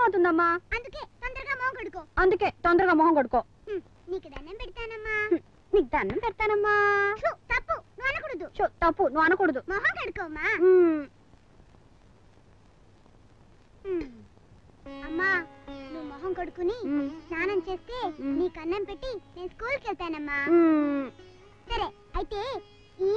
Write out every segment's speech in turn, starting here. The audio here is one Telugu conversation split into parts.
అవుతుందమ్మా అందుకే తొందరగా మొహం కడుకో అందుకే తొందరగా మొహం కొడుకో హ్మ్, నీకు దండం పెడతానమ్మా హ్మ్, నీకు దండం పెడతానమ్మా ఛు, తప్పు నువ్వు అనకూడదు షో, తప్పు నువ్వు అనకూడదు మొహం కడుకోమ్మా మ్మ్. హ్మ్. అమ్మా నువ్వు మొహం కడుకుని మ్మ్. స్నానం చేస్తే మ్మ్. నీకు అన్నం పెట్టి నేను స్కూల్కి వెళ్తానమ్మా మ్మ్. సరే అయితే ఈ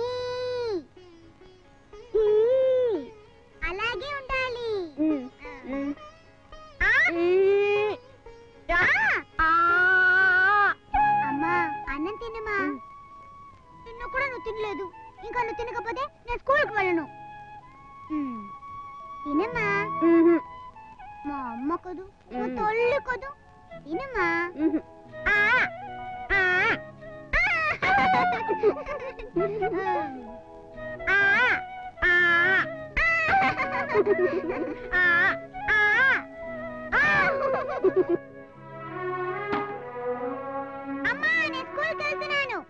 ఈ. అలాగే ఉండాలి మ్మ్. ఆ. మ్మ్. ఆ, మ్మ్. ఆ. ఆ. అమ్మా అన్నం తిన్నమా మ్మ్. నిన్న కూడా నువ్వు తినలేదు ఇంకా నువ్వు తినకపోతే నేను స్కూల్కి వెళ్ళను మ్మ్. తినమ్మా మ్మ్. మా అమ్మ కదూ మా మ్మ్. తల్లి కదూ తినమ్మా మ్మ్. ఆ, ఆ, ఆ. ఆ, ఆ, ఆ, ఆ, ఆ. అమ్మా నేను స్కూల్కి వెళ్తున్నాను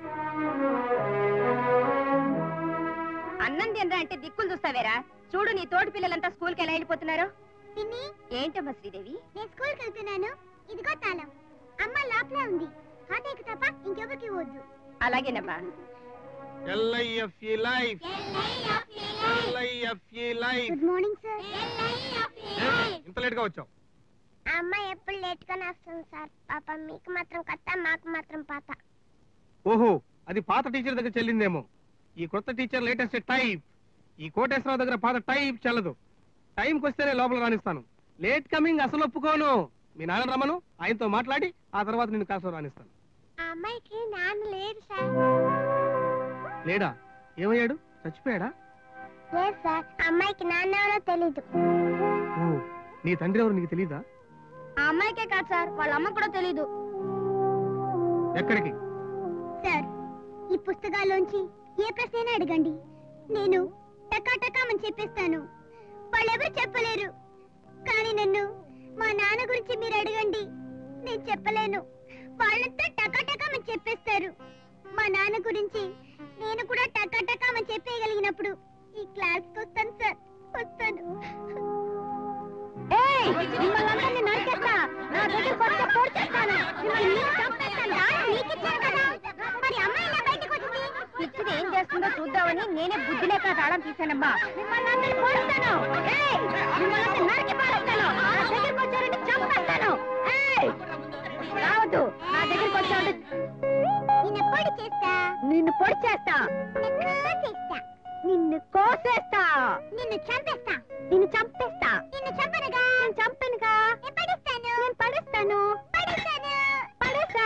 అన్నం తినరా అంటే దిక్కులు చూస్తావేరా చూడు నీ తోటి పిల్లలంతా స్కూల్కి ఎలా వెళ్ళిపోతున్నారు పిన్ని ఏంటమ్మా శ్రీదేవి నేను స్కూల్కి వెళ్తున్నాను ఇదిగో తాళం అమ్మ లోపలే ఉంది తాతయ్యకి తప్ప ఇంకెవరికి వద్దు అలాగేనమ్మా L I F E life L I F E life good morning sir ఇంత లేట్ గా వచ్చావు అమ్మ ఎప్పుడు లేట్ గానే వస్తుంది సార్ పాప మీకు మాత్రం కొత్త మాకు మాత్రం పాత ఓహో అది పాత టీచర్ దగ్గర చెల్లిందేమో ఈ కొత్త టీచర్ లేటెస్ట్ టైప్ ఈ కోటేశ్వరరావు దగ్గర పాత టైప్ చెల్లదు టైంకి వస్తేనే లోపల రాణిస్తాను లేట్ కమింగ్ అసలు ఒప్పుకోను మీ నాన్న రమ్మను ఆయనతో మాట్లాడి ఆ తర్వాత నేను కాసు రాణిస్తాను ఆ అమ్మాయికి నాన్న లేడు సార్ లేడా ఏమయ్యాడు చచ్చిపోయాడా లేదు సార్ అమ్మాయికి నాన్న ఎవరో తెలీదు ఓ నీ తండ్రి ఎవరు నీకు తెలీదా ఆ అమ్మాయికే కాదు సార్ వాళ్ళ అమ్మ కూడా తెలీదు ఎక్కడికి సార్ ఈ పుస్తకాల్లోంచి ఏ ప్రశ్న అడగండి నేను టకా టకామని చెప్పేస్తాను వాళ్ళెవరు చెప్పలేరు కానీ నన్ను మా నాన్న గురించి మీరు అడగండి నేను చెప్పలేను వాళ్ళంతా టకా టకామని చెప్పేస్తారు మా నాన్న గురించి నేను కూడా టకా టకామని చెప్పేయగలిగినప్పుడు ఈ క్లాస్కి వస్తాను సార్ వస్తాను ఏయ్ మిమ్మల్ని అందరినీ నరికేస్తా నా దగ్గర కొత్త పోటు చేస్తాను మిమ్మల్ని నేను చంపేస్తాను. మీకిచ్చాను కదా మరి అమ్మాయి ఇలా బయటకు వచ్చింది పిచ్చిది ఏం చేస్తుందో చూద్దామని నేనే బుద్ధి లేక తాళం తీశానమ్మా మిమ్మల్ని అందరినీ పోడుస్తాను ఏయ్ మిమ్మల్ని అందరినీ నరికి పారేస్తాను నా దగ్గరికి వచ్చారంటే చంపేస్తాను ఏయ్ రావద్దు నా దగ్గరికి వచ్చారంటే నిన్న పొడి చేస్తా నిన్ను పొడి చేస్తా నిన్ను కోసేస్తా నిన్ను కోసేస్తా నిన్ను చంపేస్తా నిన్ను చంపేస్తా నిన్ను చంపనుగా నేను చంపానుగా నేను పడిస్తాను నేను పడేస్తాను పడిస్తాను పడేసా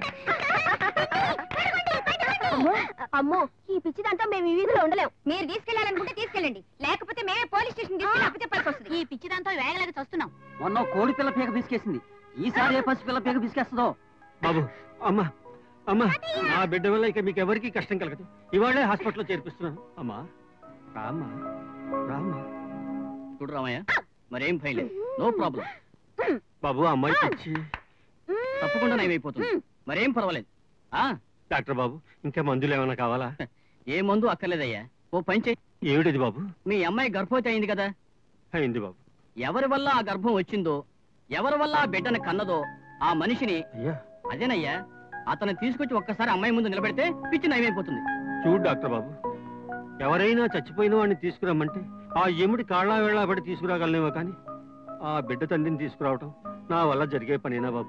అమ్మో అమ్మో ఈ పిచ్చిదంతా మేము ఈ వీధిలో ఉండలేం మీరు తీసుకెళ్లాలనుకుంటే తీసుకెళ్ళండి లేకపోతే మేమే పోలీస్ స్టేషన్ తీసుకెళ్ళి అప్పచెప్పాల్సి వస్తుంది ఈ పిచ్చిదంతా వేగలేక చూస్తున్నాం మొన్న కోడి పిల్ల పీక పిసికేసింది ఈసారి ఏ పసి పిల్ల పీక పిసికేస్తుందో బాబు అమ్మా అమ్మా నా బిడ్డ వల్ల ఇక మీకు ఎవరికి కష్టం కలగదు ఇవాళే హాస్పిటల్లో చేర్పిస్తున్నాను అమ్మా రామ్మా రామ్మా చూడు రామయ్య మరేం భయం లేదు నో ప్రాబ్లం బాబు అమ్మాయి పిచ్చి తప్పకుండా నయమైపోతుంది మరేం పర్వాలేదు ఆ డాక్టర్ బాబు ఇంకా మందులు ఏమైనా కావాలా ఏ మందు అక్కర్లేదయ్యా ఓ పని చెయ్యి ఏమిటిది బాబు మీ అమ్మాయి గర్భవతి అయింది కదా అయింది బాబు ఎవరి వల్ల ఆ గర్భం వచ్చిందో ఎవరి వల్ల ఆ బిడ్డను కన్నదో ఆ మనిషిని అయ్యా అదేనయ్యా అతను తీసుకొచ్చి ఒక్కసారి అమ్మాయి ముందు నిలబెడితే పిచ్చి నయమైపోతుంది చూడు డాక్టర్ బాబు ఎవరైనా చచ్చిపోయిన వాడిని తీసుకురమ్మంటే ఆ ఎముడి కాళ్ళ వేళ పడి తీసుకురాగలనేమో కానీ ఆ బిడ్డ తండ్రిని తీసుకురావటం నా వల్ల జరిగే పనేనా బాబు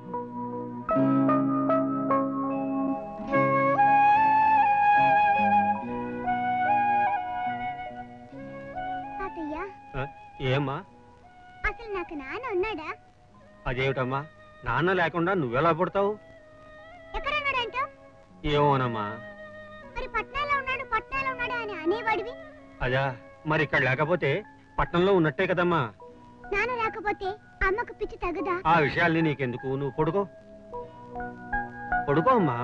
తాతయ్య ఆ, ఏమ్మా అసలు నాకు నాన్న ఉన్నాడా అదేమిటమ్మా నాన్న లేకుండా నువ్వెలా పుడతావు ఎక్కడ ఉన్నాడంట ఏమోనమ్మా మరి పట్నాలో ఉన్నాడు పట్నాలో ఉన్నాడు అని అనేవాడివి అదా మరి ఇక్కడ లేకపోతే పట్టణంలో ఉన్నట్టే కదమ్మా నాన్న రాకపోతే అమ్మకు పిచ్చి తగదా ఆ విషయాల్ని నీకెందుకు నువ్వు పడుకో పడుకో అమ్మా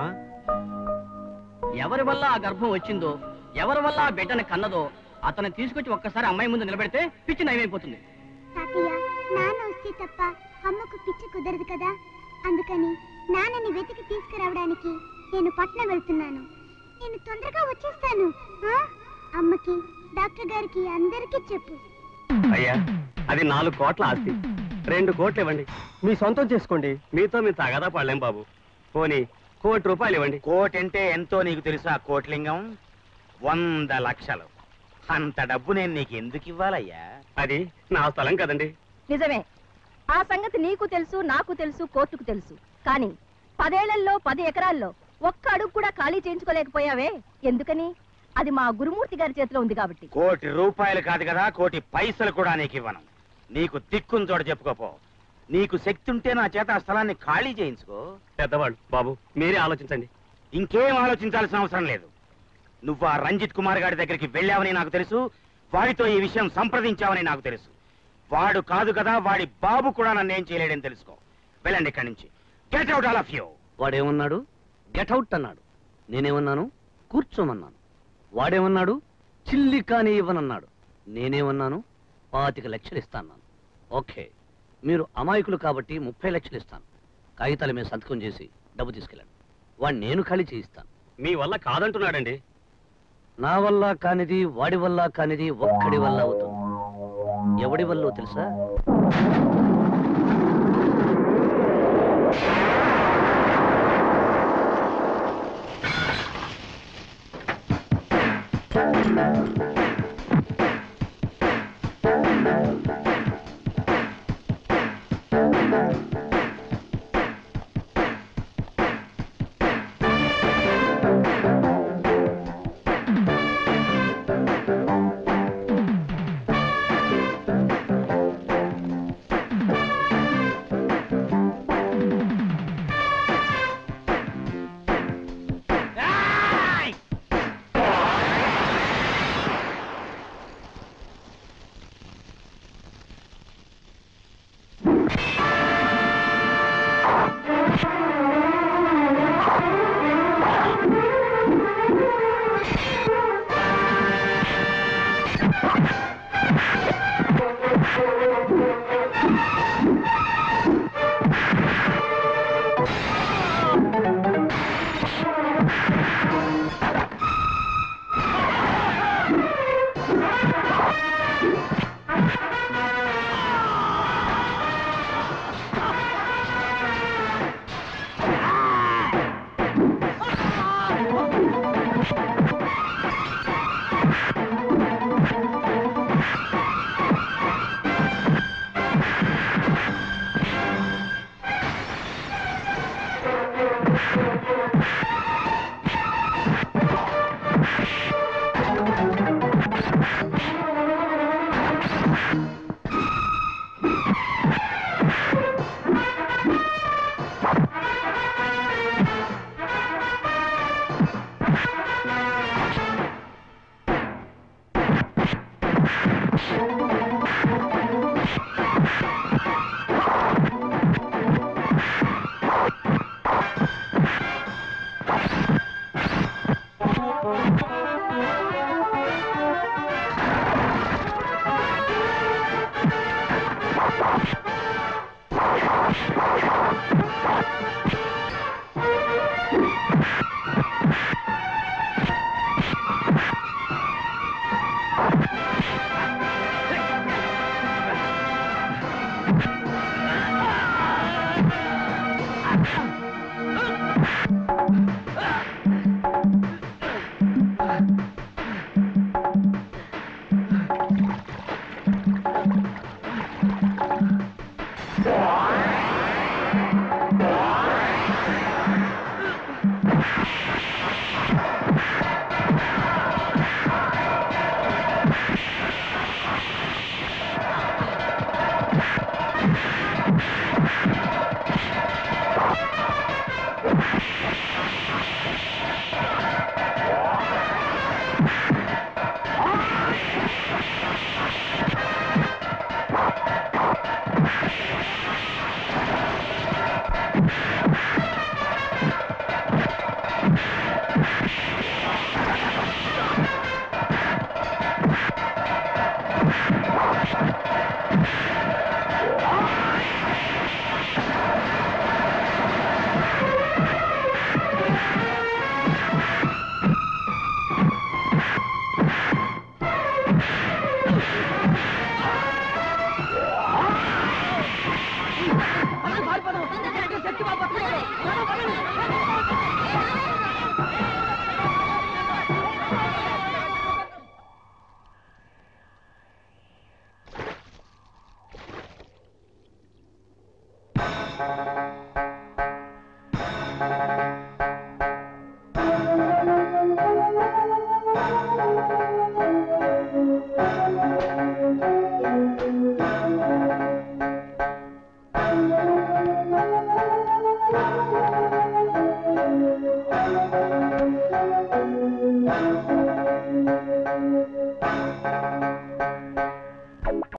ఎవరి వల్ల ఆ గర్భం వచ్చిందో ఎవరి వల్ల ఆ బిడ్డను కన్నదో అతను తీసుకొచ్చి ఒక్కసారి అమ్మాయి ముందు నిలబెడితే పిచ్చి నయమైపోతుంది తాతయ్య నాన్న వస్తే తప్ప అమ్మకు పిచ్చి కుదరదు కదా అందుకని నాన్నని వెతికి తీసుకురావడానికి నేను పట్నం వెళ్తున్నాను నేను తొందరగా వచ్చేస్తాను ఆ? అమ్మకి డాక్టర్ గారికి అందరికీ చెప్పు అయ్యా అది నాలుగు కోట్ల ఆస్తి రెండు కోట్లు ఇవ్వండి మీ సొంతం చేసుకోండి మీతో మేము తగదా పడలేం బాబు పోనీ కోటి రూపాయలు ఇవ్వండి కోటి అంటే ఎంతో నీకు తెలుసా కోట్లింగం వంద లక్షలు అంత డబ్బు నేను నీకు ఎందుకు ఇవ్వాలయ్యా అది నా స్థలం కదండి నిజమే ఆ సంగతి నీకు తెలుసు నాకు తెలుసు కోర్టుకు తెలుసు కానీ పదేళ్లలో పది ఎకరాల్లో ఒక్క అడుగు కూడా ఖాళీ చేయించుకోలేకపోయావే ఎందుకని అది మా గురుమూర్తి గారి చేతిలో ఉంది కాబట్టి కోటి రూపాయలు కాదు కదా కోటి పైసలు కూడా నీకు ఇవ్వను నీకు దిక్కుని చోట చెప్పుకోపో నీకు శక్తి ఉంటే నా చేత ఆ స్థలాన్ని ఖాళీ చేయించుకో పెద్దవాళ్ళు బాబు మీరే ఆలోచించండి ఇంకేం ఆలోచించాల్సిన అవసరం లేదు నువ్వు ఆ రంజిత్ కుమార్ గారి దగ్గరికి వెళ్ళావని నాకు తెలుసు వాడితో ఈ విషయం సంప్రదించావని నాకు తెలుసు వాడు కాదు కదా వాడి బాబు కూడా నన్ను ఏం చేయలేడని తెలుసుకో వెళ్ళండి ఇక్కడి నుంచి get out all of you వాడేమన్నాడు గెటౌట్ అన్నాడు నేనేమన్నాను కూర్చోమన్నాను వాడేమన్నాడు చిల్లి కాని ఇవ్వనన్నాడు నేనేమన్నాను పాతిక లక్షలు ఇస్తాను ఓకే మీరు అమాయకులు కాబట్టి ముప్పై లక్షలు ఇస్తాను కాగితాల మీద సంతకం చేసి డబ్బు తీసుకెళ్ళండి వాడు నేను ఖాళీ చేయిస్తాను మీ వల్ల కాదంటున్నాడండి నా వల్ల కానిది వాడి వల్ల కానిది ఒక్కడి వల్ల అవుతుంది ఎవడి వల్ల తెలుసా